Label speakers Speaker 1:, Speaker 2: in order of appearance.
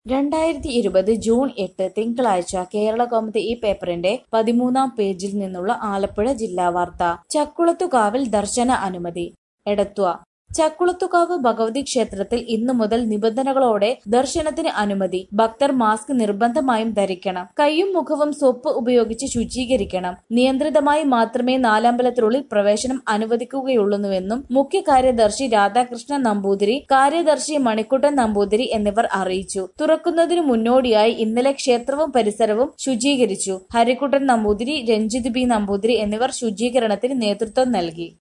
Speaker 1: രണ്ടായിരത്തി ഇരുപത് ജൂൺ എട്ട് തിങ്കളാഴ്ച കേരളകൗമുദി ഈ പേപ്പറിന്റെ പതിമൂന്നാം പേജിൽ നിന്നുള്ള ആലപ്പുഴ ജില്ലാ വാർത്ത ചക്കുളത്തുകാവിൽ ദർശന അനുമതി എടത്വ ചക്കുളത്തുകാവ് ഭഗവതി ക്ഷേത്രത്തിൽ ഇന്നു മുതൽ നിബന്ധനകളോടെ ദർശനത്തിന് അനുമതി ഭക്തർ മാസ്ക് നിർബന്ധമായും ധരിക്കണം കൈയും മുഖവും സോപ്പ് ഉപയോഗിച്ച് ശുചീകരിക്കണം നിയന്ത്രിതമായി മാത്രമേ നാലമ്പലത്തിനുള്ളിൽ പ്രവേശനം അനുവദിക്കുകയുള്ളൂവെന്നും മുഖ്യ കാര്യദർശി രാധാകൃഷ്ണൻ നമ്പൂതിരി കാര്യദർശി മണിക്കുട്ടൻ നമ്പൂതിരി എന്നിവർ അറിയിച്ചു തുറക്കുന്നതിനു മുന്നോടിയായി ഇന്നലെ ക്ഷേത്രവും പരിസരവും ശുചീകരിച്ചു ഹരിക്കുട്ടൻ നമ്പൂതിരി രഞ്ജിത് ബി നമ്പൂതിരി എന്നിവർ ശുചീകരണത്തിന് നേതൃത്വം നൽകി